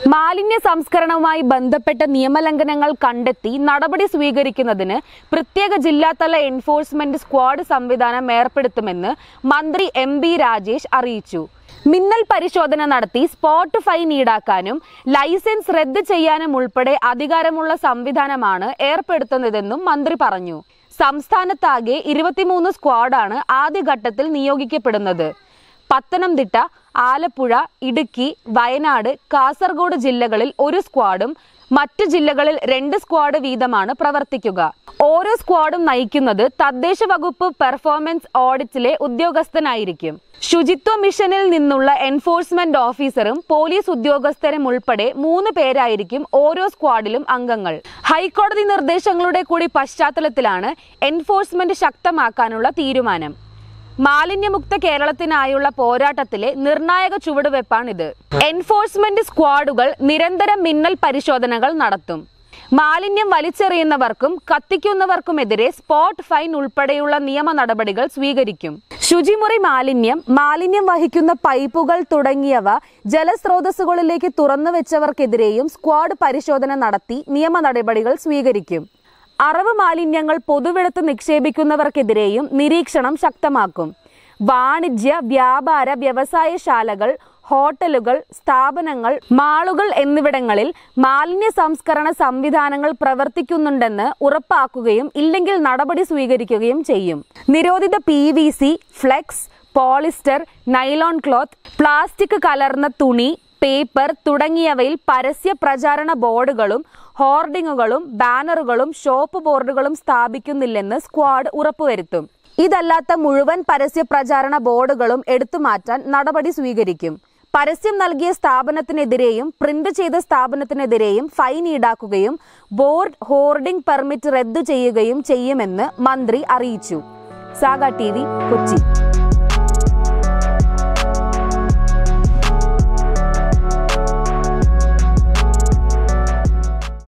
മാലിന്യ സംസ്കരണവുമായി ബന്ധപ്പെട്ട നിയമലംഘനങ്ങൾ കണ്ടെത്തി നടപടി സ്വീകരിക്കുന്നതിന് പ്രത്യേക ജില്ലാതല എൻഫോഴ്സ്മെന്റ് സ്ക്വാഡ് സംവിധാനം ഏർപ്പെടുത്തുമെന്ന് മന്ത്രി എം ബി രാജേഷ് അറിയിച്ചു മിന്നൽ പരിശോധന നടത്തി സ്പോട്ട് ഫൈൻ ഈടാക്കാനും ലൈസൻസ് റദ്ദ് ചെയ്യാനും ഉൾപ്പെടെ അധികാരമുള്ള സംവിധാനമാണ് ഏർപ്പെടുത്തുന്നതെന്നും മന്ത്രി പറഞ്ഞു സംസ്ഥാനത്താകെ ഇരുപത്തിമൂന്ന് സ്ക്വാഡാണ് ആദ്യഘട്ടത്തിൽ നിയോഗിക്കപ്പെടുന്നത് പത്തനംതിട്ട ആലപ്പുഴ ഇടുക്കി വയനാട് കാസർഗോഡ് ജില്ലകളിൽ ഒരു സ്ക്വാഡും മറ്റ് ജില്ലകളിൽ രണ്ട് സ്ക്വാഡ് വീതമാണ് പ്രവർത്തിക്കുക ഓരോ സ്ക്വാഡും നയിക്കുന്നത് തദ്ദേശ വകുപ്പ് പെർഫോമൻസ് ഓഡിറ്റിലെ ഉദ്യോഗസ്ഥനായിരിക്കും ശുചിത്വ മിഷനിൽ നിന്നുള്ള എൻഫോഴ്സ്മെന്റ് ഓഫീസറും പോലീസ് ഉദ്യോഗസ്ഥരും ഉൾപ്പെടെ മൂന്ന് പേരായിരിക്കും ഓരോ സ്ക്വാഡിലും അംഗങ്ങൾ ഹൈക്കോടതി നിർദ്ദേശങ്ങളുടെ കൂടി പശ്ചാത്തലത്തിലാണ് എൻഫോഴ്സ്മെന്റ് ശക്തമാക്കാനുള്ള തീരുമാനം മാലിന്യമുക്ത കേരളത്തിനായുള്ള പോരാട്ടത്തിലെ നിർണായക ചുവടുവെപ്പാണിത് എൻഫോഴ്സ്മെന്റ് സ്ക്വാഡുകൾ നിരന്തരം മിന്നൽ പരിശോധനകൾ നടത്തും മാലിന്യം വലിച്ചെറിയുന്നവർക്കും കത്തിക്കുന്നവർക്കുമെതിരെ സ്പോട്ട് ഫൈൻ ഉൾപ്പെടെയുള്ള നിയമ നടപടികൾ സ്വീകരിക്കും ശുചിമുറി മാലിന്യം മാലിന്യം വഹിക്കുന്ന പൈപ്പുകൾ തുടങ്ങിയവ ജലസ്രോതസ്സുകളിലേക്ക് തുറന്നു വെച്ചവർക്കെതിരെയും സ്ക്വാഡ് പരിശോധന നടത്തി നിയമ നടപടികൾ സ്വീകരിക്കും അറവ് മാലിന്യങ്ങൾ പൊതുവിടത്ത് നിക്ഷേപിക്കുന്നവർക്കെതിരെയും നിരീക്ഷണം ശക്തമാക്കും വാണിജ്യ വ്യാപാര വ്യവസായശാലകൾ ഹോട്ടലുകൾ സ്ഥാപനങ്ങൾ മാളുകൾ എന്നിവിടങ്ങളിൽ മാലിന്യ സംസ്കരണ സംവിധാനങ്ങൾ പ്രവർത്തിക്കുന്നുണ്ടെന്ന് ഉറപ്പാക്കുകയും ഇല്ലെങ്കിൽ നടപടി സ്വീകരിക്കുകയും ചെയ്യും നിരോധിത P V C flex polyester nylon cloth plastic കലർന്ന തുണി പേപ്പർ തുടങ്ങിയവയിൽ പരസ്യ പ്രചാരണ ബോർഡുകളും ഹോർഡിങ്ങുകളും ബാനറുകളും ഷോപ്പ് ബോർഡുകളും സ്ഥാപിക്കുന്നില്ലെന്ന് സ്ക്വാഡ് ഉറപ്പുവരുത്തും ഇതല്ലാത്ത മുഴുവൻ പരസ്യ പ്രചാരണ ബോർഡുകളും എടുത്തുമാറ്റാൻ നടപടി സ്വീകരിക്കും പരസ്യം നൽകിയ സ്ഥാപനത്തിനെതിരെയും പ്രിന്റ് ചെയ്ത സ്ഥാപനത്തിനെതിരെയും ഫൈൻ ഈടാക്കുകയും ബോർഡ് ഹോർഡിംഗ് പെർമിറ്റ് റദ്ദു ചെയ്യുകയും ചെയ്യുമെന്ന് മന്ത്രി അറിയിച്ചു സാഗ ടി കൊച്ചി